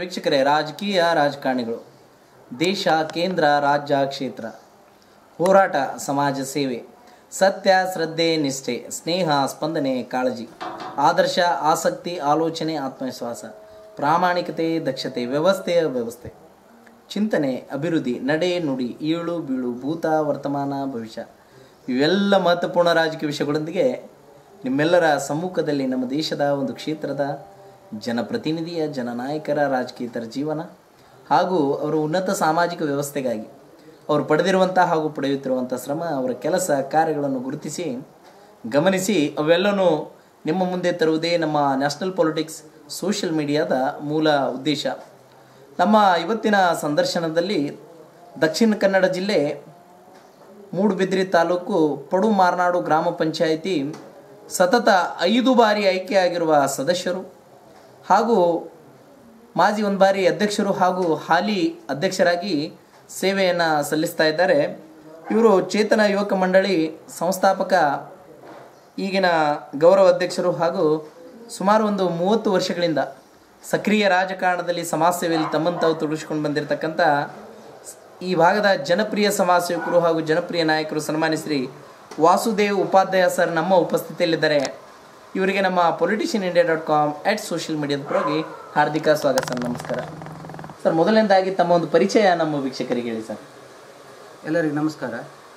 ವೀಕ್ಷಕರೇ ರಾಜಕೀಯ ರಾಜಕಾರಣಿಗಳು ದೇಶ ಕೇಂದ್ರ ರಾಜ್ಯ ಕ್ಷೇತ್ರ ಹೋರಾಟ ಸಮಾಜ ಸೇವೆ ಸತ್ಯ ಶ್ರದ್ಧೆ ನಿಷ್ಠೆ ಸ್ನೇಹ ಸ್ಪಂದನೆ ಕಾಳಜಿ ಆದರ್ಶ ಆಸಕ್ತಿ ಆಲೋಚನೆ ಆತ್ಮವಿಶ್ವಾಸ ಪ್ರಾಮಾಣಿಕತೆ ದಕ್ಷತೆ ವ್ಯವಸ್ಥೆ ವ್ಯವಸ್ಥೆ ಚಿಂತನೆ ಅಭಿವೃದ್ಧಿ ನಡೆ ನುಡಿ ಏಳು ಬೀಳು ಭೂತ ವರ್ತಮಾನ ಭವಿಷ್ಯ ಇವೆಲ್ಲ ಮಹತ್ವಪೂರ್ಣ ರಾಜಕೀಯ ವಿಷಯಗಳೊಂದಿಗೆ ನಿಮ್ಮೆಲ್ಲರ ಸಮ್ಮುಖದಲ್ಲಿ ನಮ್ಮ ದೇಶದ ಒಂದು ಕ್ಷೇತ್ರದ ಜನಪ್ರತಿನಿಧಿಯ ಜನನಾಯಕರ ರಾಜಕೀಯತರ ಜೀವನ ಹಾಗೂ ಅವರ ಉನ್ನತ ಸಾಮಾಜಿಕ ವ್ಯವಸ್ಥೆಗಾಗಿ ಅವರು ಪಡೆದಿರುವಂಥ ಹಾಗೂ ಪಡೆಯುತ್ತಿರುವಂಥ ಶ್ರಮ ಅವರ ಕೆಲಸ ಕಾರ್ಯಗಳನ್ನು ಗುರುತಿಸಿ ಗಮನಿಸಿ ಅವೆಲ್ಲನೂ ನಿಮ್ಮ ಮುಂದೆ ತರುವುದೇ ನಮ್ಮ ನ್ಯಾಷನಲ್ ಪೊಲಿಟಿಕ್ಸ್ ಸೋಷಿಯಲ್ ಮೀಡಿಯಾದ ಮೂಲ ಉದ್ದೇಶ ನಮ್ಮ ಇವತ್ತಿನ ಸಂದರ್ಶನದಲ್ಲಿ ದಕ್ಷಿಣ ಕನ್ನಡ ಜಿಲ್ಲೆ ಮೂಡುಬಿದಿರೆ ತಾಲೂಕು ಪಡು ಮಾರ್ನಾಡು ಗ್ರಾಮ ಪಂಚಾಯಿತಿ ಸತತ ಐದು ಬಾರಿ ಆಯ್ಕೆಯಾಗಿರುವ ಸದಸ್ಯರು ಹಾಗೂ ಮಾಜಿ ಒಂದು ಬಾರಿ ಅಧ್ಯಕ್ಷರು ಹಾಗೂ ಹಾಲಿ ಅಧ್ಯಕ್ಷರಾಗಿ ಸೇವೆಯನ್ನು ಸಲ್ಲಿಸ್ತಾ ಇದ್ದಾರೆ ಇವರು ಚೇತನ ಯುವಕ ಮಂಡಳಿ ಸಂಸ್ಥಾಪಕ ಈಗಿನ ಗೌರವ ಅಧ್ಯಕ್ಷರು ಹಾಗೂ ಸುಮಾರು ಒಂದು ಮೂವತ್ತು ವರ್ಷಗಳಿಂದ ಸಕ್ರಿಯ ರಾಜಕಾರಣದಲ್ಲಿ ಸಮಾಜ ಸೇವೆಯಲ್ಲಿ ತಮ್ಮನ್ನು ತಾವು ತೊಡಗಿಸ್ಕೊಂಡು ಬಂದಿರತಕ್ಕಂಥ ಈ ಭಾಗದ ಜನಪ್ರಿಯ ಸಮಾಜ ಸೇವಕರು ಹಾಗೂ ಜನಪ್ರಿಯ ನಾಯಕರು ಸನ್ಮಾನಿಸ್ರಿ ವಾಸುದೇವ್ ಉಪಾಧ್ಯಾಯ ಸರ್ ನಮ್ಮ ಉಪಸ್ಥಿತಿಯಲ್ಲಿದ್ದಾರೆ ಇವರಿಗೆ ನಮ್ಮ politician India dot com at social ಮೀಡಿಯಾದ ಪರವಾಗಿ ಹಾರ್ದಿಕ ಸ್ವಾಗತ ಸರ್ ನಮಸ್ಕಾರ ಸರ್ ಮೊದಲನೇದಾಗಿ ತಮ್ಮ ಒಂದು ಪರಿಚಯ ನಮ್ಮ ವೀಕ್ಷಕರಿಗೆ ಹೇಳಿ ಸರ್ ಎಲ್ಲರಿಗೂ ನಮಸ್ಕಾರ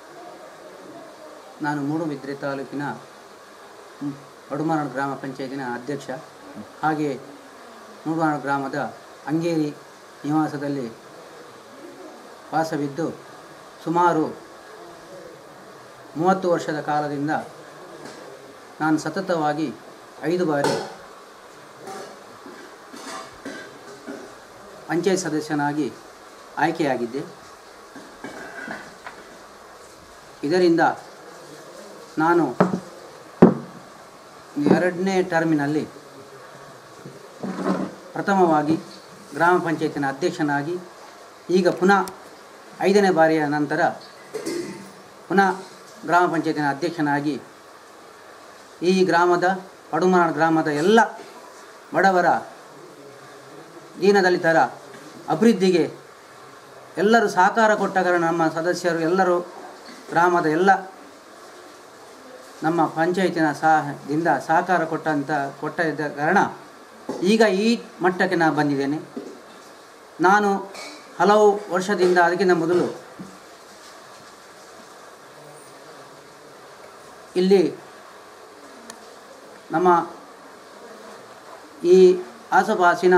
ನಾನು ಮೂಡುಬಿದ್ರೆ ತಾಲೂಕಿನ ಮ್, ಅಡುಮಾನಾಡು ಗ್ರಾಮ ಪಂಚಾಯತಿನ ಅಧ್ಯಕ್ಷ ಹಾಗೆ ಮೂಡುಮಾನಾಡು ಗ್ರಾಮದ ಅಂಗೇರಿ ನಿವಾಸದಲ್ಲಿ ವಾಸವಿದ್ದು ಸುಮಾರು ಮೂವತ್ತು ವರ್ಷದ ಕಾಲದಿಂದ ನಾನು ಸತತವಾಗಿ ಐದು ಬಾರಿ ಪಂಚಾಯತ್ ಸದಸ್ಯನಾಗಿ ಆಯ್ಕೆಯಾಗಿದ್ದೆ ಇದರಿಂದ ನಾನು ಎರಡನೇ ಟರ್ಮಿನಲ್ಲಿ ಪ್ರಥಮವಾಗಿ ಗ್ರಾಮ ಪಂಚಾಯತಿನ ಅಧ್ಯಕ್ಷನಾಗಿ ಈಗ ಪುನಃ ಐದನೇ ಬಾರಿಯ ನಂತರ ಪುನಃ ಗ್ರಾಮ ಪಂಚಾಯತಿನ ಅಧ್ಯಕ್ಷನಾಗಿ ಈ ಗ್ರಾಮದ ಪಡುಮನಾಡು ಗ್ರಾಮದ ಎಲ್ಲ ಬಡವರ ದೀನದಲಿತರ ಅಭಿವೃದ್ಧಿಗೆ ಎಲ್ಲರೂ ಸಹಕಾರ ಕೊಟ್ಟ ಕಾರಣ ನಮ್ಮ ಸದಸ್ಯರು ಎಲ್ಲರೂ ಗ್ರಾಮದ ಎಲ್ಲ ನಮ್ಮ ಪಂಚಾಯತಿನ ಸಹದಿಂದ ಸಹಕಾರ ಕೊಟ್ಟಂಥ ಕೊಟ್ಟಿದ್ದ ಕಾರಣ ಈಗ ಈ ಮಟ್ಟಕ್ಕೆ ನಾನು ಬಂದಿದ್ದೇನೆ ನಾನು ಹಲವು ವರ್ಷದಿಂದ ಅದಕ್ಕಿಂತ ಮೊದಲು ಇಲ್ಲಿ ನಮ್ಮ ಈ ಆಸುಪಾಸಿನ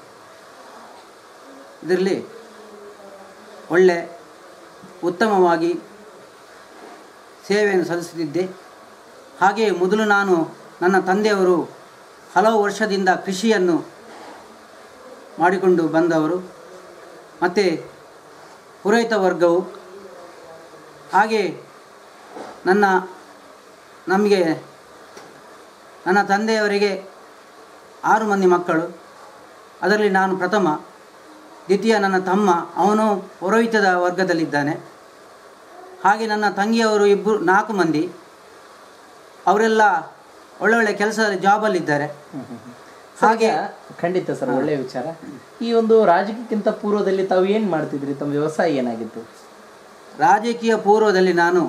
ಇದರಲ್ಲಿ ಒಳ್ಳೆ ಉತ್ತಮವಾಗಿ ಸೇವೆಯನ್ನು ಸಲ್ಲಿಸುತ್ತಿದ್ದೆ ಹಾಗೆಯೇ ಮೊದಲು ನಾನು ನನ್ನ ತಂದೆಯವರು ಹಲವು ವರ್ಷದಿಂದ ಕೃಷಿಯನ್ನು ಮಾಡಿಕೊಂಡು ಬಂದವರು ಮತ್ತು ಪುರೋಹಿತ ವರ್ಗವು ಹಾಗೆ ನನ್ನ ನಮಗೆ ನನ್ನ ತಂದೆಯವರಿಗೆ ಆರು ಮಂದಿ ಮಕ್ಕಳು ಅದರಲ್ಲಿ ನಾನು ಪ್ರಥಮ ದ್ವಿತೀಯ ನನ್ನ ತಮ್ಮ ಅವನು ಪೌರೋಹಿತದ ವರ್ಗದಲ್ಲಿದ್ದಾನೆ ಹಾಗೆ ನನ್ನ ತಂಗಿಯವರು ಇಬ್ಬರು ನಾಲ್ಕು ಮಂದಿ ಅವರೆಲ್ಲ ಒಳ್ಳೊಳ್ಳೆ ಕೆಲಸದಲ್ಲಿ ಜಾಬಲ್ಲಿದ್ದಾರೆ ಹಾಗೆ ಖಂಡಿತ ಸರ್ ಒಳ್ಳೆಯ ವಿಚಾರ ಈ ಒಂದು ರಾಜಕೀಯಕ್ಕಿಂತ ಪೂರ್ವದಲ್ಲಿ ತಾವು ಏನು ಮಾಡ್ತಿದ್ರಿ ತಮ್ಮ ವ್ಯವಸಾಯ ಏನಾಗಿತ್ತು ರಾಜಕೀಯ ಪೂರ್ವದಲ್ಲಿ ನಾನು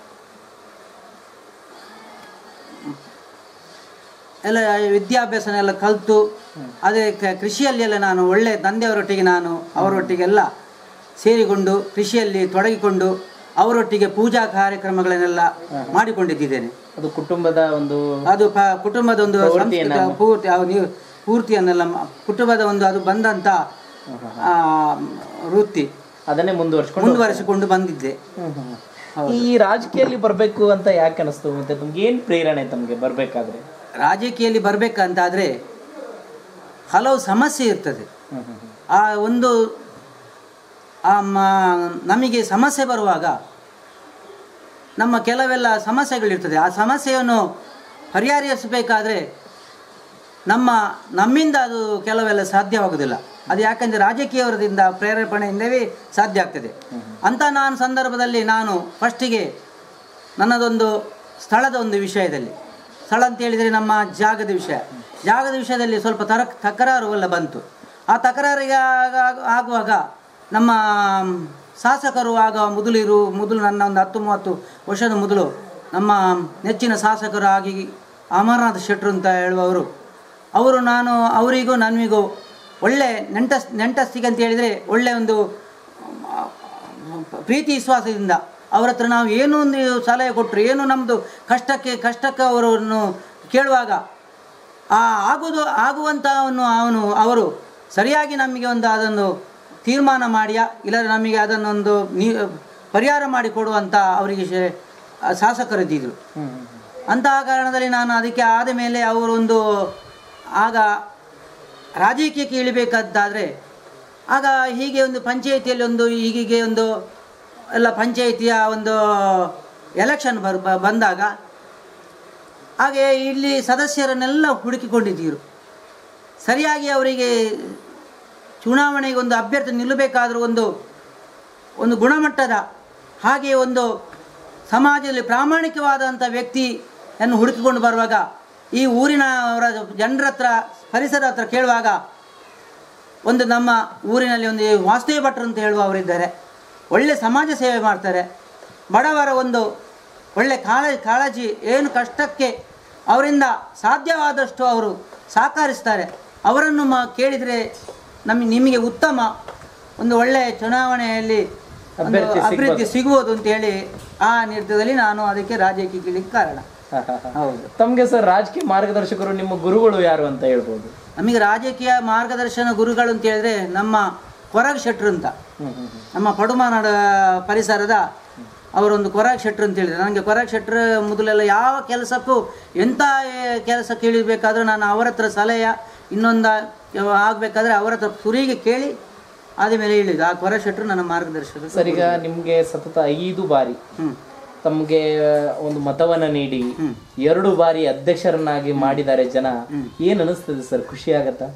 ಎಲ್ಲ ವಿದ್ಯಾಭ್ಯಾಸನೆಲ್ಲ ಕಲಿತು ಅದೇ ಕ- ಕೃಷಿಯಲ್ಲಿ ಎಲ್ಲ ನಾನು ಒಳ್ಳೆ ತಂದೆಯವರೊಟ್ಟಿಗೆ ನಾನು ಅವರೊಟ್ಟಿಗೆಲ್ಲ ಸೇರಿಕೊಂಡು ಕೃಷಿಯಲ್ಲಿ ತೊಡಗಿಕೊಂಡು ಅವರೊಟ್ಟಿಗೆ ಪೂಜಾ ಕಾರ್ಯಕ್ರಮಗಳನ್ನೆಲ್ಲ ಮಾಡಿಕೊಂಡಿದ್ದೇನೆ ಅದು ಕುಟುಂಬದ ಒಂದು ಅದು ಪ- ಕುಟುಂಬದ ಒಂದು ಪ್ರವೃತ್ತಿಯನ್ನ- ಸಂಸ್ಕೃತ ಪೂರ್ತಿ ಅವು ನೀವು ಪೂರ್ತಿಯನ್ನೆಲ್ಲ ಮ- ಕುಟುಂಬದ ಒಂದು ಅದು ಬಂದಂಥ ಆ, ವೃತ್ತಿ ಅದನ್ನೇ ಮುಂದುವರ್ಸ್ಕೊಂಡು ಮುಂದುವರಿಸಿಕೊಂಡು ಬಂದಿದ್ದೆ ಈ ರಾಜಕೀಯದಲ್ಲಿ ಬರಬೇಕು ಅಂತ ಯಾಕೆ ಅನಿಸ್ತು ಮತ್ತೆ ತಮ್ಗೆ ಏನು ಪ್ರೇರಣೆ ತಮಗೆ ಬರಬೇಕಾದ್ರೆ ರಾಜಕೀಯದಲ್ಲಿ ಬರಬೇಕಂತಾದರೆ ಹಲವು ಸಮಸ್ಯೆ ಇರ್ತದೆ ಆ ಒಂದು ಆ ಮ- ನಮಗೆ ಸಮಸ್ಯೆ ಬರುವಾಗ ನಮ್ಮ ಕೆಲವೆಲ್ಲ ಸಮಸ್ಯೆಗಳಿರ್ತದೆ ಆ ಸಮಸ್ಯೆಯನ್ನು ಪರಿಹರಿಸಬೇಕಾದ್ರೆ ನಮ್ಮ ನಮ್ಮಿಂದ ಅದು ಕೆಲವೆಲ್ಲ ಸಾಧ್ಯವಾಗುವುದಿಲ್ಲ ಅದು ಯಾಕಂದರೆ ರಾಜಕೀಯವರದಿಂದ ಪ್ರೇರೇಪಣೆಯಿಂದವೇ ಸಾಧ್ಯ ಆಗ್ತದೆ ಅಂತ ನಾನು ಸಂದರ್ಭದಲ್ಲಿ ನಾನು ಫಸ್ಟಿಗೆ ನನ್ನದೊಂದು ಸ್ಥಳದ ಒಂದು ವಿಷಯದಲ್ಲಿ ಸ್ಥಳ ಅಂತ ಹೇಳಿದರೆ ನಮ್ಮ ಜಾಗದ ವಿಷಯ ಜಾಗದ ವಿಷಯದಲ್ಲಿ ಸ್ವಲ್ಪ ತರ ತಕರಾರು ಎಲ್ಲ ಬಂತು ಆ ತಕರಾರಿಗೆ ಆಗ- ಆಗ- ಆಗುವಾಗ ನಮ್ಮ ಶಾಸಕರು ಆಗ ಮೊದಲಿರು ಮೊದಲು ನನ್ನ ಒಂದು ಹತ್ತು ಮೂವತ್ತು ವರ್ಷದ ಮೊದಲು ನಮ್ಮ ನೆಚ್ಚಿನ ಶಾಸಕರು ಆಗಿ ಅಮರನಾಥ್ ಶೆಟ್ರು ಅಂತ ಹೇಳುವವರು ಅವರು ನಾನು ಅವರಿಗೂ ನನಗೂ ಒಳ್ಳೆ ನೆಂಟಸ್ ನೆಂಟಸ್ತಿಗೆ ಅಂತ ಹೇಳಿದರೆ ಒಳ್ಳೆ ಒಂದು ಆ, ಪ್ರೀತಿ ವಿಶ್ವಾಸದಿಂದ ಅವ್ರ ಹತ್ರ ನಾವು ಏನು ನೀವು ಸಲಹೆ ಕೊಟ್ಟರು ಏನು ನಮ್ಮದು ಕಷ್ಟಕ್ಕೆ ಕಷ್ಟಕ್ಕೆ ಅವರನ್ನು ಕೇಳುವಾಗ ಆ ಆಗುವುದು ಆಗುವಂಥವನ್ನು ಅವನು ಅವರು ಸರಿಯಾಗಿ ನಮಗೆ ಒಂದು ಅದನ್ನು ತೀರ್ಮಾನ ಮಾಡಿಯ ಇಲ್ಲದ್ರೆ ನಮಗೆ ಅದನ್ನೊಂದು ನೀ ಪರಿಹಾರ ಮಾಡಿಕೊಡುವಂಥ ಅವರಿಗೆ ಶೇ- ಆ ಶಾಸಕರಿದ್ದಿದ್ರು ಅಂತಹ ಕಾರಣದಲ್ಲಿ ನಾನು ಅದಕ್ಕೆ ಆದ ಮೇಲೆ ಅವರೊಂದು ಆಗ ರಾಜಕೀಯಕ್ಕೆ ಇಳಿಬೇಕಾದ್ದಾದರೆ ಆಗ ಹೀಗೆ ಒಂದು ಪಂಚಾಯಿತಿಯಲ್ಲಿ ಒಂದು ಹೀಗೆ ಒಂದು ಎಲ್ಲ ಪಂಚಾಯಿತಿಯ ಒಂದು ಎಲೆಕ್ಷನ್ ಬರ್ ಬ- ಬಂದಾಗ ಹಾಗೆ ಇಲ್ಲಿ ಸದಸ್ಯರನ್ನೆಲ್ಲ ಹುಡುಕಿಕೊಂಡಿದ್ದೀರು ಸರಿಯಾಗಿ ಅವರಿಗೆ ಚುನಾವಣೆಗೆ ಒಂದು ಅಭ್ಯರ್ಥಿ ನಿಲ್ಲಬೇಕಾದರೂ ಒಂದು ಒಂದು ಗುಣಮಟ್ಟದ ಹಾಗೆ ಒಂದು ಸಮಾಜದಲ್ಲಿ ಪ್ರಾಮಾಣಿಕವಾದಂಥ ವ್ಯಕ್ತಿಯನ್ನು ಹುಡುಕಿಕೊಂಡು ಬರುವಾಗ ಈ ಊರಿನವರ ಜನರ ಹತ್ರ ಪರಿಸರ ಹತ್ರ ಕೇಳುವಾಗ ಒಂದು ನಮ್ಮ ಊರಿನಲ್ಲಿ ಒಂದು ವಾಸ್ತವ ಭಟ್ರು ಅಂತ ಹೇಳುವವರಿದ್ದಾರೆ ಒಳ್ಳೆ ಸಮಾಜ ಸೇವೆ ಮಾಡ್ತಾರೆ ಬಡವರ ಒಂದು ಒಳ್ಳೆ ಕಾಳ ಕಾಳಜಿ ಏನು ಕಷ್ಟಕ್ಕೆ ಅವರಿಂದ ಸಾಧ್ಯವಾದಷ್ಟು ಅವರು ಸಹಕರಿಸ್ತಾರೆ ಅವರನ್ನು ಮ ಕೇಳಿದರೆ ನಮಗೆ ನಿಮಗೆ ಉತ್ತಮ ಒಂದು ಒಳ್ಳೆಯ ಚುನಾವಣೆಯಲ್ಲಿ ಒಂದು ಅಭ್ಯರ್ಥಿ ಸಿಗ್ಬೋದು. ಅಭಿವೃದ್ಧಿ ಸಿಗ್ಬೋದು ಅಂತ ಹೇಳಿ ಆ ನಿರ್ಧಾರದಲ್ಲಿ ನಾನು ಅದಕ್ಕೆ ರಾಜ್ಯಕ್ಕೆ ಇಳಿಲಿಕ್ಕೆ ಕಾರಣ ಹೌದು ತಮ್ಗೆ ಸರ್ ರಾಜಕೀಯ ಮಾರ್ಗದರ್ಶಕರು ನಿಮ್ಮ ಗುರುಗಳು ಯಾರು ಅಂತ ಹೇಳ್ಬೋದು ನಮಗೆ ರಾಜಕೀಯ ಮಾರ್ಗದರ್ಶನ ಗುರುಗಳು ಅಂತ ಹೇಳಿದ್ರೆ ನಮ್ಮ ಕೊರಗ್ ಶೆಟ್ರು ಅಂತ ನಮ್ಮ ಪಡುಮಾನಾಡ ಪರಿಸರದ ಅವರೊಂದು ಕೊರಾಗ್ ಶೆಟ್ರು ಅಂತ ಹೇಳಿದ್ರು ನನಗೆ ಕೊರಾಗ್ ಶೆಟ್ರು ಮೊದಲೆಲ್ಲ ಯಾವ ಕೆಲಸಕ್ಕೂ ಎಂಥ ಕೆಲಸ ಕೇಳಿಬೇಕಾದ್ರೂ ನಾನು ಅವರ ಹತ್ರ ಸಲಹೆ ಇನ್ನೊಂದು ಆಗಬೇಕಾದ್ರೆ ಅವರ ಹತ್ರ ಸುರಿಗೆ ಕೇಳಿ ಆದಮೇಲೆ ಹೇಳಿದ್ದು ಆ ಕೊರಾಗ್ ಶೆಟ್ರು ನನ್ನ ಮಾರ್ಗದರ್ಶಕ ಸರ್ ಈಗ ನಿಮ್ಗೆ ಸತತ ಐದು ಬಾರಿ ಹ್ಞೂ ತಮ್ಗೆ ಒಂದು ಮತವನ್ನ ನೀಡಿ ಎರಡು ಬಾರಿ ಅಧ್ಯಕ್ಷರನ್ನಾಗಿ ಮಾಡಿದ್ದಾರೆ ಜನ ಏನ್ ಅನಿಸ್ತದೆ ಸರ್ ಖುಷಿ ಆಗತ್ತಾ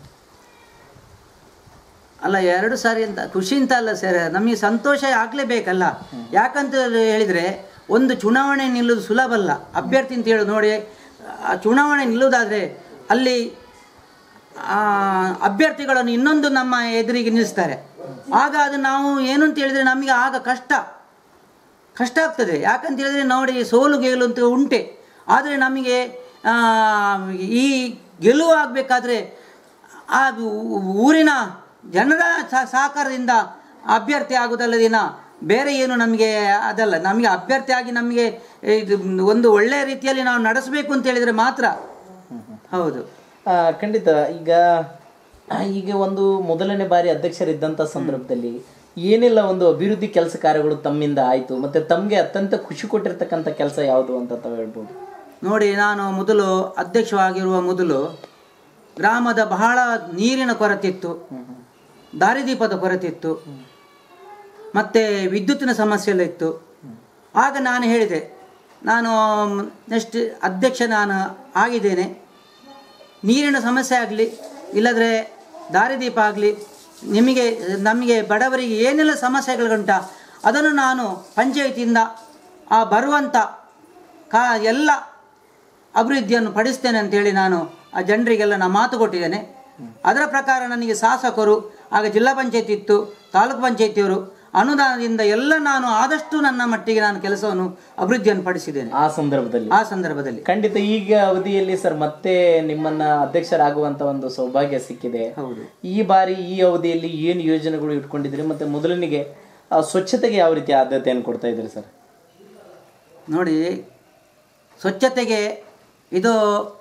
ಅಲ್ಲ ಎರಡು ಸಾರಿ ಅಂತ ಖುಷಿ ಅಂತ ಅಲ್ಲ ಸರ್ ನಮಗೆ ಸಂತೋಷ ಆಗಲೇಬೇಕಲ್ಲ ಯಾಕಂತ ಹೇಳಿದರೆ ಒಂದು ಚುನಾವಣೆ ನಿಲ್ಲೋದು ಸುಲಭ ಅಲ್ಲ ಅಭ್ಯರ್ಥಿ ಅಂತ ಹೇಳೋದು ನೋಡಿ ಆ ಚುನಾವಣೆ ನಿಲ್ಲೋದಾದರೆ ಅಲ್ಲಿ ಆ, ಅಭ್ಯರ್ಥಿಗಳನ್ನು ಇನ್ನೊಂದು ನಮ್ಮ ಎದುರಿಗೆ ನಿಲ್ಲಿಸ್ತಾರೆ ಆಗ ಅದು ನಾವು ಏನು ಅಂತ ಹೇಳಿದರೆ ನಮಗೆ ಆಗ ಕಷ್ಟ ಕಷ್ಟ ಆಗ್ತದೆ ಯಾಕಂತ ಹೇಳಿದ್ರೆ ನೋಡಿ ಸೋಲು ಗೆಲು ಅಂತ ಉಂಟೆ ಆದರೆ ನಮಗೆ ಆ, ಈ ಗೆಲುವು ಆಗಬೇಕಾದ್ರೆ ಆ ಊ- ಊರಿನ ಜನರ ಸಹ- ಸಹಕಾರದಿಂದ ಅಭ್ಯರ್ಥಿ ಆಗುವುದಲ್ಲದಿನ ಬೇರೆ ಏನು ನಮಗೆ ಅದಲ್ಲ ನಮಗೆ ಅಭ್ಯರ್ಥಿ ಆಗಿ ನಮಗೆ ಇದು ಒಂದು ಒಳ್ಳೆಯ ರೀತಿಯಲ್ಲಿ ನಾವು ನಡೆಸಬೇಕು ಅಂತ ಹೇಳಿದರೆ ಮಾತ್ರ ಹೌದು ಆ, ಖಂಡಿತ ಈಗ ಈಗ ಒಂದು ಮೊದಲನೇ ಬಾರಿ ಅಧ್ಯಕ್ಷರಿದ್ದಂಥ ಸಂದರ್ಭದಲ್ಲಿ ಏನೆಲ್ಲ ಒಂದು ಅಭಿವೃದ್ಧಿ ಕೆಲಸ ಕಾರ್ಯಗಳು ತಮ್ಮಿಂದ ಆಯಿತು ಮತ್ತೆ ತಮಗೆ ಅತ್ಯಂತ ಖುಷಿ ಕೊಟ್ಟಿರ್ತಕ್ಕಂಥ ಕೆಲಸ ಯಾವುದು ಅಂತ ತಾವು ಹೇಳ್ಬೋದು ನೋಡಿ ನಾನು ಮೊದಲು ಅಧ್ಯಕ್ಷವಾಗಿರುವ ಮೊದಲು ಗ್ರಾಮದ ಬಹಳ ನೀರಿನ ಕೊರತೆ ಇತ್ತು ದಾರಿದೀಪದ ಕೊರತೆ ಇತ್ತು ಮತ್ತು ವಿದ್ಯುತ್ತಿನ ಸಮಸ್ಯೆ ಎಲ್ಲ ಇತ್ತು ಆಗ ನಾನು ಹೇಳಿದೆ ನಾನು ನೆಕ್ಸ್ಟ್ ಅಧ್ಯಕ್ಷ ನಾನು ಆಗಿದ್ದೇನೆ ನೀರಿನ ಸಮಸ್ಯೆ ಆಗಲಿ ಇಲ್ಲದ್ರೆ ದಾರಿದೀಪ ಆಗಲಿ ನಿಮಗೆ ನಮಗೆ ಬಡವರಿಗೆ ಏನೆಲ್ಲ ಸಮಸ್ಯೆಗಳುಂಟ ಅದನ್ನು ನಾನು ಪಂಚಾಯಿತಿಯಿಂದ ಆ ಬರುವಂಥ ಕಾ ಎಲ್ಲ ಅಭಿವೃದ್ಧಿಯನ್ನು ಪಡಿಸ್ತೇನೆ ಅಂತೇಳಿ ನಾನು ಆ ಜನರಿಗೆಲ್ಲ ನಾನು ಮಾತು ಕೊಟ್ಟಿದ್ದೇನೆ ಅದರ ಪ್ರಕಾರ ನನಗೆ ಶಾಸಕರು ಆಗ ಜಿಲ್ಲಾ ಪಂಚಾಯತಿ ಇತ್ತು ತಾಲೂಕು ಪಂಚಾಯತಿಯವರು ಅನುದಾನದಿಂದ ಎಲ್ಲ ನಾನು ಆದಷ್ಟು ನನ್ನ ಮಟ್ಟಿಗೆ ನಾನು ಕೆಲಸವನ್ನು ಅಭಿವೃದ್ಧಿಯನ್ನು ಪಡಿಸಿದ್ದೇನೆ ಆ ಸಂದರ್ಭದಲ್ಲಿ ಆ ಸಂದರ್ಭದಲ್ಲಿ ಖಂಡಿತ ಈಗ ಅವಧಿಯಲ್ಲಿ ಸರ್ ಮತ್ತೆ ನಿಮ್ಮನ್ನ ಅಧ್ಯಕ್ಷರಾಗುವಂತ ಒಂದು ಸೌಭಾಗ್ಯ ಸಿಕ್ಕಿದೆ ಹೌದು ಈ ಬಾರಿ ಈ ಅವಧಿಯಲ್ಲಿ ಏನು ಯೋಜನೆಗಳು ಇಟ್ಕೊಂಡಿದ್ರಿ ಮತ್ತೆ ಮೊದಲನಿಗೆ ಆ, ಸ್ವಚ್ಛತೆಗೆ ಯಾವ ರೀತಿ ಆದ್ಯತೆಯನ್ನು ಕೊಡ್ತಾ ಇದ್ದೀರಿ ಸರ್ ನೋಡಿ ಸ್ವಚ್ಛತೆಗೆ ಇದು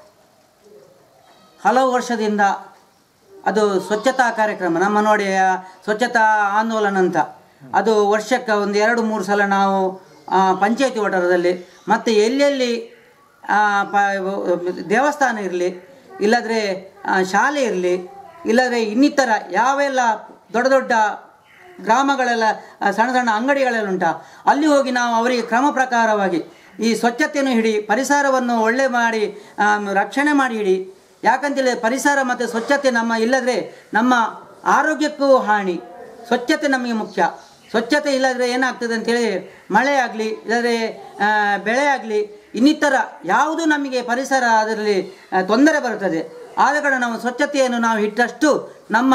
ಹಲವು ವರ್ಷದಿಂದ ಅದು ಸ್ವಚ್ಛತಾ ಕಾರ್ಯಕ್ರಮ ನಮ್ಮ ನೋಡಿ ಆ, ಸ್ವಚ್ಛತಾ ಆಂದೋಲನ ಅಂತ ಅದು ವರ್ಷಕ್ಕೆ ಒಂದು ಎರಡು ಮೂರು ಸಲ ನಾವು ಆ, ಪಂಚಾಯತಿ ವಠಾರದಲ್ಲಿ ಮತ್ತು ಎಲ್ಲೆಲ್ಲಿ ಆ, ಪ ದೇವಸ್ಥಾನ ಇರಲಿ ಇಲ್ಲದ್ರೆ ಆ, ಶಾಲೆ ಇರಲಿ ಇಲ್ಲದ್ರೆ ಇನ್ನಿತರ ಯಾವೆಲ್ಲ ದೊಡ್ಡ ದೊಡ್ಡ ಗ್ರಾಮಗಳೆಲ್ಲ ಆ, ಸಣ್ಣ ಸಣ್ಣ ಅಂಗಡಿಗಳೆಲ್ಲ ಉಂಟ ಅಲ್ಲಿ ಹೋಗಿ ನಾವು ಅವರಿಗೆ ಕ್ರಮ ಪ್ರಕಾರವಾಗಿ ಈ ಸ್ವಚ್ಛತೆಯನ್ನು ಹಿಡಿ ಪರಿಸರವನ್ನು ಒಳ್ಳೆ ಮಾಡಿ ಆಮ್, ರಕ್ಷಣೆ ಮಾಡಿ ಹಿಡಿ ಯಾಕಂತೇಳಿ ಪರಿಸರ ಮತ್ತು ಸ್ವಚ್ಛತೆ ನಮ್ಮ ಇಲ್ಲದ್ರೆ ನಮ್ಮ ಆರೋಗ್ಯಕ್ಕೂ ಹಾನಿ ಸ್ವಚ್ಛತೆ ನಮಗೆ ಮುಖ್ಯ ಸ್ವಚ್ಛತೆ ಇಲ್ಲದ್ರೆ ಏನಾಗ್ತದೆ ಅಂತೇಳಿ ಮಳೆ ಆಗಲಿ ಇಲ್ಲದ್ರೆ ಆ, ಬೆಳೆ ಆಗಲಿ ಇನ್ನಿತರ ಯಾವುದು ನಮಗೆ ಪರಿಸರ ಅದರಲ್ಲಿ ಆ, ತೊಂದರೆ ಬರುತ್ತದೆ ಆದ ಕಾರಣ ನಾವು ಸ್ವಚ್ಛತೆಯನ್ನು ನಾವು ಇಟ್ಟಷ್ಟು ನಮ್ಮ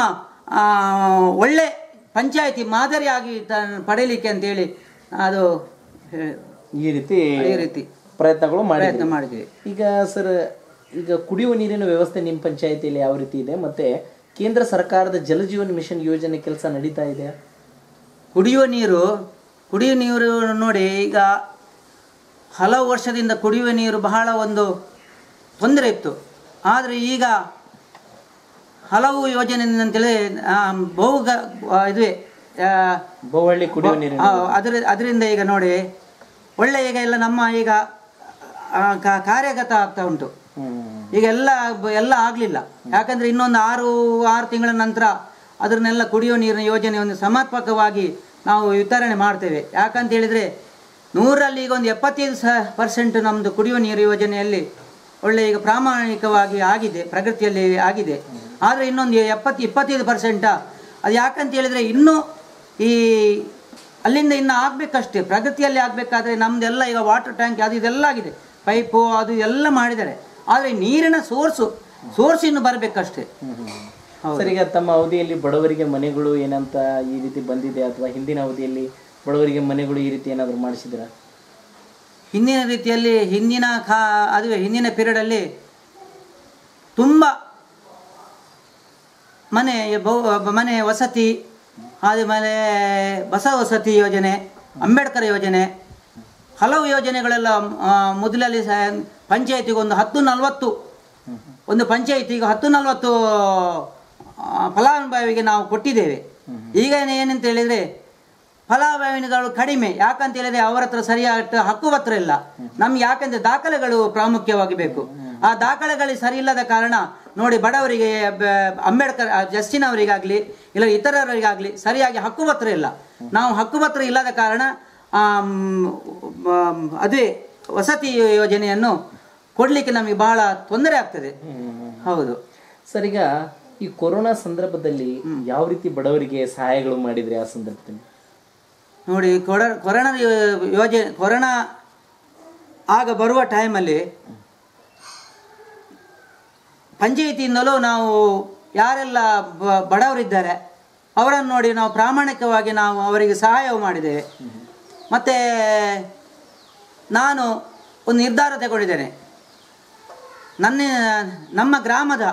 ಆ, ಒಳ್ಳೆ ಪಂಚಾಯಿತಿ ಮಾದರಿಯಾಗಿ ತ- ಪಡೀಲಿಕ್ಕೆ ಅಂತೇಳಿ ಅದು ಹೇ- ಈ ರೀತಿ ಈ ರೀತಿ ಪ್ರಯತ್ನಗಳು ಮಾಡಿ ಪ್ರಯತ್ನ ಮಾಡಿದ್ದೀವಿ ಈಗ ಸರ್ ಈಗ ಕುಡಿಯುವ ನೀರಿನ ವ್ಯವಸ್ಥೆ ನಿಮ್ಮ ಪಂಚಾಯಿತಿಯಲ್ಲಿ ಯಾವ ರೀತಿ ಇದೆ ಮತ್ತೆ ಕೇಂದ್ರ ಸರ್ಕಾರದ ಜಲಜೀವನ್ ಮಿಷನ್ ಯೋಜನೆ ಕೆಲಸ ನಡೀತಾ ಇದೆ ಕುಡಿಯುವ ನೀರು ಕುಡಿಯುವ ನೀರು ನೋಡಿ ಈಗ ಹಲವು ವರ್ಷದಿಂದ ಕುಡಿಯುವ ನೀರು ಬಹಳ ಒಂದು ತೊಂದರೆ ಇತ್ತು ಆದರೆ ಈಗ ಹಲವು ಯೋಜನೆಯಿಂದ ಅಂತೇಳಿ ಆ, ಬಹು ಗ ಆ, ಇದುವೆ ಆ, ಬಹುಹಳ್ಳಿ ಕುಡಿಯುವ ನೀರಿನ ಆ, ಅದರ ಅದರಿಂದ ಈಗ ನೋಡಿ ಒಳ್ಳೆ ಈಗ ಎಲ್ಲ ನಮ್ಮ ಈಗ ಆ, ಕಾ- ಕಾರ್ಯಗತ ಆಗ್ತಾ ಉಂಟು ಹ್ಮ್. ಈಗ ಎಲ್ಲ ಎಲ್ಲ ಆಗಲಿಲ್ಲ ಯಾಕಂದ್ರೆ ಇನ್ನೊಂದು ಆರು ಆರು ತಿಂಗಳ ನಂತರ ಅದನ್ನೆಲ್ಲ ಕುಡಿಯೋ ನೀರಿನ ಯೋಜನೆ ಒಂದು ಸಮರ್ಪಕವಾಗಿ ನಾವು ವಿತರಣೆ ಮಾಡ್ತೇವೆ ಯಾಕಂತ ಹೇಳಿದರೆ ನೂರಲ್ಲಿ ಈಗ ಒಂದು ಎಪ್ಪತ್ತೈದು ಸ ಪರ್ಸೆಂಟ್ ನಮ್ಮದು ಕುಡಿಯುವ ನೀರು ಯೋಜನೆಯಲ್ಲಿ ಒಳ್ಳೆ ಈಗ ಪ್ರಾಮಾಣಿಕವಾಗಿ ಆಗಿದೆ ಪ್ರಗತಿಯಲ್ಲಿ ಆಗಿದೆ ಆದರೆ ಇನ್ನೊಂದು ಎಪ್ಪತ್ತು ಇಪ್ಪತ್ತೈದು ಪರ್ಸೆಂಟ ಅದು ಯಾಕಂತ ಹೇಳಿದರೆ ಇನ್ನೂ ಈ ಅಲ್ಲಿಂದ ಇನ್ನು ಆಗಬೇಕಷ್ಟೇ ಪ್ರಗತಿಯಲ್ಲಿ ಆಗಬೇಕಾದ್ರೆ ನಮ್ಮದೆಲ್ಲ ಈಗ ವಾಟರ್ ಟ್ಯಾಂಕ್ ಅದು ಇದೆಲ್ಲ ಆಗಿದೆ ಪೈಪು ಅದು ಎಲ್ಲ ಮಾಡಿದ್ದಾರೆ ಆದರೆ ನೀರಿನ ಸೋರ್ಸು ಸೋರ್ಸ್ ಇನ್ನು ಬರಬೇಕಷ್ಟೇ ಹೌದು. ಸರ್ ಈಗ ತಮ್ಮ ಅವಧಿಯಲ್ಲಿ ಬಡವರಿಗೆ ಮನೆಗಳು ಏನಂತ ಈ ರೀತಿ ಬಂದಿದೆ ಅಥವಾ ಹಿಂದಿನ ಅವಧಿಯಲ್ಲಿ ಬಡವರಿಗೆ ಮನೆಗಳು ಈ ರೀತಿ ಏನಾದರೂ ಮಾಡಿಸಿದ್ದೀರಾ ಹಿಂದಿನ ರೀತಿಯಲ್ಲಿ ಹಿಂದಿನ ಕಾ ಅದುವೇ ಹಿಂದಿನ ಪೀರಿಯಡಲ್ಲಿ ತುಂಬ ಮನೆ ಬಹು ಮನೆ ವಸತಿ ಆದಮೇಲೆ ಬಸ ವಸತಿ ಯೋಜನೆ ಅಂಬೇಡ್ಕರ್ ಯೋಜನೆ ಹಲವು ಯೋಜನೆಗಳೆಲ್ಲ ಆ, ಮೊದಲಲ್ಲಿ ಸ ಪಂಚಾಯತಿಗೆ ಒಂದು ಹತ್ತು ನಲವತ್ತು ಒಂದು ಪಂಚಾಯತಿಗೆ ಹತ್ತು ನಲವತ್ತು ಆ, ಫಲಾನುಭವಿಗೆ ನಾವು ಕೊಟ್ಟಿದ್ದೇವೆ ಈಗ ಏನಂತ ಹೇಳಿದರೆ ಫಲಾನುಭವಿಗಳು ಕಡಿಮೆ ಯಾಕಂತ ಹೇಳಿದ್ರೆ ಅವರ ಹತ್ರ ಸರಿಯಾದ ಹಕ್ಕುಪತ್ರ ಇಲ್ಲ ನಮ್ಗೆ ಯಾಕಂದ್ರೆ ದಾಖಲೆಗಳು ಪ್ರಾಮುಖ್ಯವಾಗಿ ಬೇಕು ಆ ದಾಖಲೆಗಳು ಸರಿ ಇಲ್ಲದ ಕಾರಣ ನೋಡಿ ಬಡವರಿಗೆ ಬ- ಅಂಬೇಡ್ಕರ್ ಆ, ಜಸ್ಟಿನವರಿಗಾಗ್ಲಿ ಇಲ್ಲ ಇತರರಿಗಾಗ್ಲಿ ಸರಿಯಾಗಿ ಹಕ್ಕುಪತ್ರ ಇಲ್ಲ ನಾವು ಹಕ್ಕುಪತ್ರ ಇಲ್ಲದ ಕಾರಣ ಆಮ್, ಆಮ್, ಅದೇ ವಸತಿ ಯೋಜನೆಯನ್ನು ಕೊಡ್ಲಿಕ್ಕೆ ನಮಗೆ ಬಹಳ ತೊಂದರೆ ಆಗ್ತದೆ ಹೌದು ಸರ್ ಈಗ ಈ ಕೊರೋನಾ ಸಂದರ್ಭದಲ್ಲಿ ಯಾವ ರೀತಿ ಬಡವರಿಗೆ ಸಹಾಯಗಳು ಮಾಡಿದ್ರಿ ಆ ಸಂದರ್ಭದಲ್ಲಿ ನೋಡಿ ಕೊಡ ಕೊರೋನಾ ಯೋ- ಯೋಜನೆ ಕೊರೋನಾ ಆಗ ಬರುವ ಟೈಮಲ್ಲಿ ಪಂಚಾಯಿತಿಯಿಂದಲೂ ನಾವು ಯಾರೆಲ್ಲ ಬ- ಬಡವರಿದ್ದಾರೆ ಅವರನ್ನು ನೋಡಿ ನಾವು ಪ್ರಾಮಾಣಿಕವಾಗಿ ನಾವು ಅವರಿಗೆ ಸಹಾಯ ಮಾಡಿದ್ದೇವೆ ಮತ್ತು ನಾನು ಒಂದು ನಿರ್ಧಾರ ತಗೊಂಡಿದ್ದೇನೆ ನನ್ನ ನಮ್ಮ ಗ್ರಾಮದ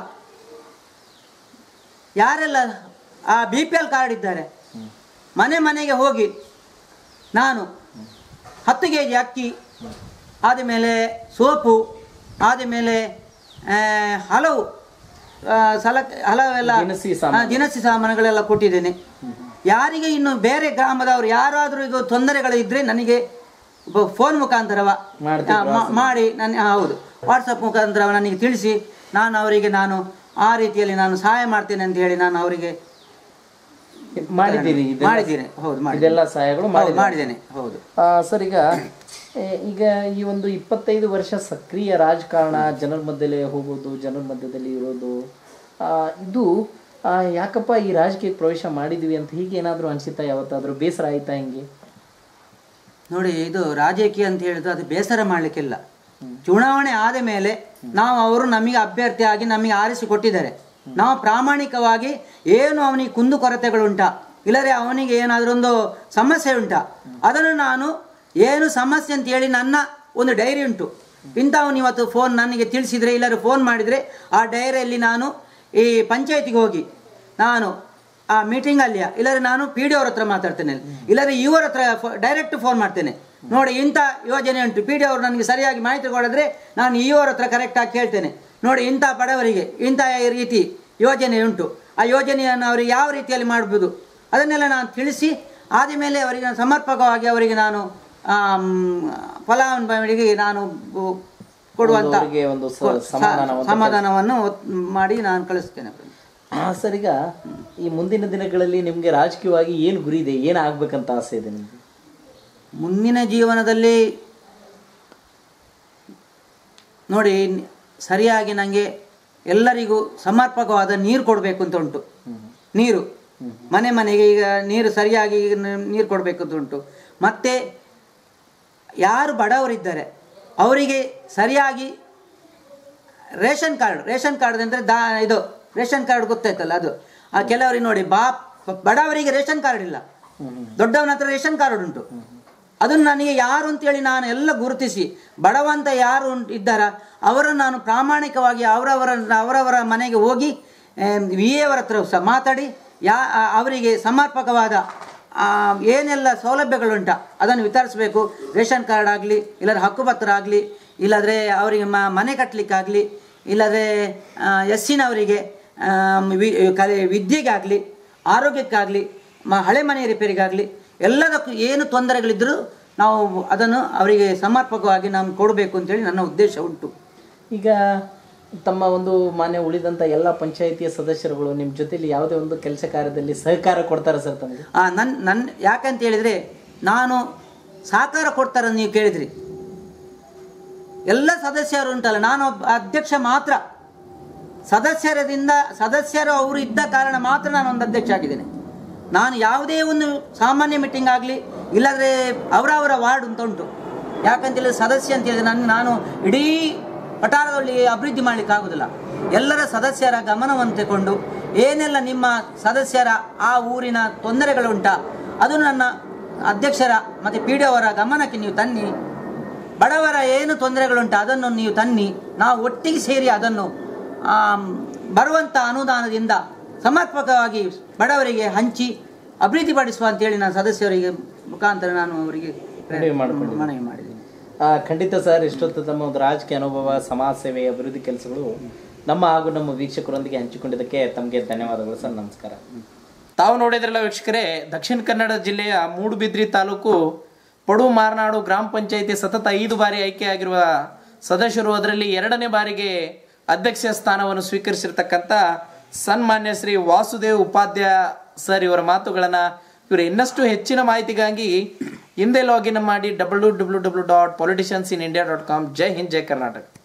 ಯಾರೆಲ್ಲ ಆ ಬಿ ಪಿ ಎಲ್ ಕಾರ್ಡ್ ಇದ್ದಾರೆ ಮನೆ ಮನೆಗೆ ಹೋಗಿ ನಾನು ಹತ್ತು ಕೆ ಜಿ ಅಕ್ಕಿ ಆದಮೇಲೆ ಸೋಪು ಆದಮೇಲೆ ಆ, ಹಲವು ಆ, ಸಲ ಹಲವೆಲ್ಲ ದಿನಸಿ ಆ, ಸಾಮಾನು. ದಿನಸಿ ಸಾಮಾನುಗಳೆಲ್ಲ ಕೊಟ್ಟಿದ್ದೇನೆ ಯಾರಿಗೆ ಇನ್ನು ಬೇರೆ ಗ್ರಾಮದವರು ಯಾರಾದರೂ ಈಗ ತೊಂದರೆಗಳು ಇದ್ದರೆ ನನಗೆ ಬ- ಫೋನ್ ಮುಖಾಂತರವ ಮಾಡ್ತಿದ್ರು ಆ, ಮಾ- ಮಾಡಿ ನನ್ನ ಆ, ಹೌದು ವಾಟ್ಸಪ್ ಮುಖಾಂತರ ನನಗೆ ತಿಳಿಸಿ ನಾನು ಅವರಿಗೆ ನಾನು ಆ ರೀತಿಯಲ್ಲಿ ನಾನು ಸಹಾಯ ಮಾಡ್ತೇನೆ ಅಂತ ಹೇಳಿ ನಾನು ಅವರಿಗೆ ಮಾಡಿದ್ದೀರಿ ಇದೆಲ್ಲ- ಮಾಡಿದ್ದೇನೆ ಹೌದು ಮಾಡಿದ್ದೇನೆ. ಇದೆಲ್ಲ ಸಹಾಯಗಳು ಹೌದು, ಮಾಡಿದ್ದೀರಿ. ಮಾಡಿದ್ದೇನೆ ಹೌದು ಆ, ಸರ್ ಈಗ ಏ, ಈಗ ಈ ಒಂದು ಇಪ್ಪತ್ತೈದು ವರ್ಷ ಸಕ್ರಿಯ ರಾಜಕಾರಣ ಜನರ ಮಧ್ಯದಲ್ಲಿ ಹೋಗೋದು ಜನರ ಮಧ್ಯದಲ್ಲಿ ಇರೋದು ಆ, ಇದು ಆ, ಯಾಕಪ್ಪ ಈ ರಾಜಕೀಯಕ್ಕೆ ಪ್ರವೇಶ ಮಾಡಿದ್ವಿ ಅಂತ ಹೀಗೆ ಏನಾದರೂ ಅನಿಸುತ್ತಾ ಯಾವತ್ತಾದರೂ ಬೇಸರ ಆಯ್ತಾ ಹಿಂಗೆ ನೋಡಿ ಇದು ರಾಜಕೀಯ ಅಂತ ಹೇಳಿದ್ರೆ ಅದು ಬೇಸರ ಮಾಡಲಿಕ್ಕಿಲ್ಲ ಚುನಾವಣೆ ಆದ ಮೇಲೆ ನಾವು ಅವರು ನಮಗೆ ಅಭ್ಯರ್ಥಿಯಾಗಿ ನಮಗೆ ಆರಿಸಿ ಕೊಟ್ಟಿದ್ದಾರೆ ನಾವು ಪ್ರಾಮಾಣಿಕವಾಗಿ ಏನು ಅವನಿಗೆ ಕುಂದು ಕೊರತೆಗಳುಂಟಾ ಇಲ್ಲದ್ರೆ ಅವನಿಗೆ ಏನಾದರೂ ಸಮಸ್ಯೆ ಉಂಟಾ ಅದನ್ನು ನಾನು ಏನು ಸಮಸ್ಯೆ ಅಂತ ಹೇಳಿ ನನ್ನ ಒಂದು ಡೈರಿ ಉಂಟು ಇಂಥವನು ಇವತ್ತು ಫೋನ್ ನನಗೆ ತಿಳಿಸಿದರೆ ಇಲ್ಲದ್ರೆ ಫೋನ್ ಮಾಡಿದರೆ ಆ ಡೈರಿಯಲ್ಲಿ ನಾನು ಈ ಪಂಚಾಯತಿಗೆ ಹೋಗಿ ನಾನು ಆ ಮೀಟಿಂಗ್ ಅಲ್ಲಿಯ ಇಲ್ಲದ್ರೆ ನಾನು ಪಿ ಡಿ ಅವ್ರ ಹತ್ರ ಮಾತಾಡ್ತೇನೆ ಇಲ್ಲದ್ರೆ ಇವರ ಹತ್ರ ಡೈರೆಕ್ಟ್ ಫೋನ್ ಮಾಡ್ತೇನೆ ನೋಡಿ ಇಂಥ ಯೋಜನೆ ಉಂಟು ಪಿ ಡಿ ಅವರು ನನಗೆ ಸರಿಯಾಗಿ ಮಾಹಿತಿ ಕೊಡಿದ್ರೆ ನಾನು ಇವರ ಹತ್ರ ಕರೆಕ್ಟಾಗಿ ಕೇಳ್ತೇನೆ ನೋಡಿ ಇಂಥ ಬಡವರಿಗೆ ಇಂಥ ರೀತಿ ಯೋಜನೆ ಉಂಟು ಆ ಯೋಜನೆಯನ್ನು ಅವರಿಗೆ ಯಾವ ರೀತಿಯಲ್ಲಿ ಮಾಡ್ಬೋದು ಅದನ್ನೆಲ್ಲ ನಾನು ತಿಳಿಸಿ ಆದ ಮೇಲೆ ಅವರಿಗೆ ನಾನು ಸಮರ್ಪಕವಾಗಿ ಅವರಿಗೆ ನಾನು ಆಮ್, ಫಲಾನುಭವಿಗಳಿಗೆ ನಾನು ಬು- ಕೊಡುವಂಥ ಅವರಿಗೆ ಒಂದು ಸ- ಸಮಾಧಾನವಂತ ಸಮಾಧಾನವನ್ನು ಒತ್- ಮಾಡಿ ನಾನು ಕಳಿಸ್ತೇನೆ ಆ, ಸರ್ ಈಗ ಈ ಮುಂದಿನ ದಿನಗಳಲ್ಲಿ ನಿಮಗೆ ರಾಜಕೀಯವಾಗಿ ಏನು ಗುರಿ ಇದೆ ಏನು ಆಗ್ಬೇಕಂತ ಆಸೆ ಇದೆ ನಿಮಗೆ ಮುಂದಿನ ಜೀವನದಲ್ಲಿ ನೋಡಿ ನ್- ಸರಿಯಾಗಿ ನನಗೆ ಎಲ್ಲರಿಗೂ ಸಮರ್ಪಕವಾದ ನೀರು ಕೊಡಬೇಕು ಅಂತ ಉಂಟು ನೀರು ಮನೆ ಮನೆಗೆ ಈಗ ನೀರು ಸರಿಯಾಗಿ ನ- ನೀರು ಕೊಡಬೇಕು ಅಂತ ಉಂಟು ಮತ್ತು ಯಾರು ಬಡವರಿದ್ದಾರೆ ಅವರಿಗೆ ಸರಿಯಾಗಿ ರೇಷನ್ ಕಾರ್ಡ್ ರೇಷನ್ ಕಾರ್ಡ್ ಅಂದರೆ ದಾ ಇದು ರೇಷನ್ ಕಾರ್ಡ್ ಗೊತ್ತಾಯ್ತಲ್ಲ ಅದು ಆ ಕೆಲವರಿಗೆ ನೋಡಿ ಬಾ ಬಡವರಿಗೆ ರೇಷನ್ ಕಾರ್ಡ್ ಇಲ್ಲ ದೊಡ್ಡವನ ಹತ್ರ ರೇಷನ್ ಕಾರ್ಡ್ ಉಂಟು ಅದನ್ನು ನನಗೆ ಯಾರು ಅಂತೇಳಿ ನಾನು ಎಲ್ಲ ಗುರುತಿಸಿ ಬಡವಂತ ಯಾರು ಉಂಟು ಇದ್ದಾರ ಅವರನ್ನು ನಾನು ಪ್ರಾಮಾಣಿಕವಾಗಿ ಅವರವರ ಅವರವರ ಮನೆಗೆ ಹೋಗಿ ವಿ ಎವರ ಹತ್ರ ಸಹ ಮಾತಾಡಿ ಯಾ ಆ, ಅವರಿಗೆ ಸಮರ್ಪಕವಾದ ಆ, ಏನೆಲ್ಲ ಸೌಲಭ್ಯಗಳುಂಟ ಅದನ್ನು ವಿತರಿಸಬೇಕು ರೇಷನ್ ಕಾರ್ಡ್ ಆಗಲಿ ಇಲ್ಲಾಂದ್ರೆ ಹಕ್ಕುಪತ್ರ ಆಗಲಿ ಇಲ್ಲಾಂದರೆ ಅವರಿಗೆ ಮ ಮನೆ ಕಟ್ಟಲಿಕ್ಕಾಗಲಿ ಇಲ್ಲಾಂದರೆ ಎಸ್ಸಿನವರಿಗೆ ವಿ ಕಲೆ ವಿದ್ಯೆಗಾಗಲಿ ಆರೋಗ್ಯಕ್ಕಾಗಲಿ ಮ ಹಳೆ ಮನೆ ರಿಪೇರಿಗಾಗಲಿ ಎಲ್ಲದಕ್ಕೂ ಏನು ತೊಂದರೆಗಳಿದ್ದರೂ ನಾವು ಅದನ್ನು ಅವರಿಗೆ ಸಮರ್ಪಕವಾಗಿ ನಾವು ಕೊಡಬೇಕು ಅಂತೇಳಿ ನನ್ನ ಉದ್ದೇಶ ಉಂಟು ಈಗ ತಮ್ಮ ಒಂದು ಮಾನ್ಯ ಉಳಿದಂಥ ಎಲ್ಲ ಪಂಚಾಯಿತಿಯ ಸದಸ್ಯರುಗಳು ನಿಮ್ಮ ಜೊತೆಲಿ ಯಾವುದೇ ಒಂದು ಕೆಲಸ ಕಾರ್ಯದಲ್ಲಿ ಸಹಕಾರ ಕೊಡ್ತಾರೆ ಸರ್ ತಮಗೆ ಆ, ನನ್ನ ನನ್ನ ಯಾಕಂತ ಹೇಳಿದರೆ ನಾನು ಸಹಕಾರ ಕೊಡ್ತಾರೆ ನೀವು ಕೇಳಿದ್ರಿ ಎಲ್ಲ ಸದಸ್ಯರು ಉಂಟಲ್ಲ ನಾನು ಒಬ್ಬ ಅಧ್ಯಕ್ಷ ಮಾತ್ರ ಸದಸ್ಯರದಿಂದ ಸದಸ್ಯರು ಅವರು ಇದ್ದ ಕಾರಣ ಮಾತ್ರ ನಾನು ಒಂದು ಅಧ್ಯಕ್ಷ ಆಗಿದ್ದೇನೆ ನಾನು ಯಾವುದೇ ಒಂದು ಸಾಮಾನ್ಯ ಮೀಟಿಂಗ್ ಆಗಲಿ ಇಲ್ಲಾಂದರೆ ಅವರವರ ವಾರ್ಡ್ ಅಂತ ಉಂಟು ಯಾಕಂತ ಹೇಳಿದ್ರೆ ಸದಸ್ಯ ಅಂತ ಹೇಳಿದ್ರೆ ನನ್ನ ನಾನು ಇಡೀ ವಠಾರದಲ್ಲಿ ಅಭಿವೃದ್ಧಿ ಮಾಡಲಿಕ್ಕೆ ಆಗೋದಿಲ್ಲ ಎಲ್ಲರ ಸದಸ್ಯರ ಗಮನವನ್ನು ತಗೊಂಡು ಏನೆಲ್ಲ ನಿಮ್ಮ ಸದಸ್ಯರ ಆ ಊರಿನ ತೊಂದರೆಗಳುಂಟ ಅದು ನನ್ನ ಅಧ್ಯಕ್ಷರ ಮತ್ತು ಪಿ ಡಿ ಅವರ ಗಮನಕ್ಕೆ ನೀವು ತನ್ನಿ ಬಡವರ ಏನು ತೊಂದರೆಗಳುಂಟು ಅದನ್ನು ನೀವು ತನ್ನಿ ನಾವು ಒಟ್ಟಿಗೆ ಸೇರಿ ಅದನ್ನು ಆಮ್, ಬರುವಂಥ ಅನುದಾನದಿಂದ ಸಮರ್ಪಕವಾಗಿ ಬಡವರಿಗೆ ಹಂಚಿ ಅಭಿವೃದ್ಧಿಪಡಿಸುವ ಅಂತೇಳಿ ನಾನು ಸದಸ್ಯರಿಗೆ ಮುಖಾಂತರ ನಾನು ಅವರಿಗೆ ಮನವಿ ಮಾಡ್ಕೊಂಡಿದ್ದೀನಿ. ಮನವಿ ಮಾಡಿದ್ದೀನಿ ಆ, ಖಂಡಿತ ಸರ್ ಇಷ್ಟೊತ್ತು ತಮ್ಮ ಒಂದು ರಾಜಕೀಯ ಅನುಭವ ಸಮಾಜ ಸೇವೆ ಅಭಿವೃದ್ಧಿ ಕೆಲಸಗಳು ನಮ್ಮ ಹಾಗೂ ನಮ್ಮ ವೀಕ್ಷಕರೊಂದಿಗೆ ಹಂಚಿಕೊಂಡಿದ್ದಕ್ಕೆ ತಮಗೆ ಧನ್ಯವಾದಗಳು ಸರ್ ನಮಸ್ಕಾರ ತಾವು ನೋಡಿದ್ರಲ್ಲ ವೀಕ್ಷಕರೇ ದಕ್ಷಿಣ ಕನ್ನಡ ಜಿಲ್ಲೆಯ ಮೂಡುಬಿದ್ರಿ ತಾಲೂಕು ಪಡು ಮಾರ್ನಾಡು ಗ್ರಾಮ ಪಂಚಾಯಿತಿ ಸತತ ಐದು ಬಾರಿ ಆಯ್ಕೆಯಾಗಿರುವ ಸದಸ್ಯರು ಅದರಲ್ಲಿ ಎರಡನೇ ಬಾರಿಗೆ ಅಧ್ಯಕ್ಷ ಸ್ಥಾನವನ್ನು ಸ್ವೀಕರಿಸಿರ್ತಕ್ಕಂಥ ಸನ್ಮಾನ್ಯ ಶ್ರೀ ವಾಸುದೇವ್ ಉಪಾಧ್ಯಾಯ ಸರ್ ಇವರ ಮಾತುಗಳನ್ನು ಇವರು ಇನ್ನಷ್ಟು ಹೆಚ್ಚಿನ ಮಾಹಿತಿಗಾಗಿ ಹಿಂದೆ ಲಾಗಿನ್ ಮಾಡಿ W W W dot politicians in India dot com ಜೈ ಹಿಂದ್ ಜೈ ಕರ್ನಾಟಕ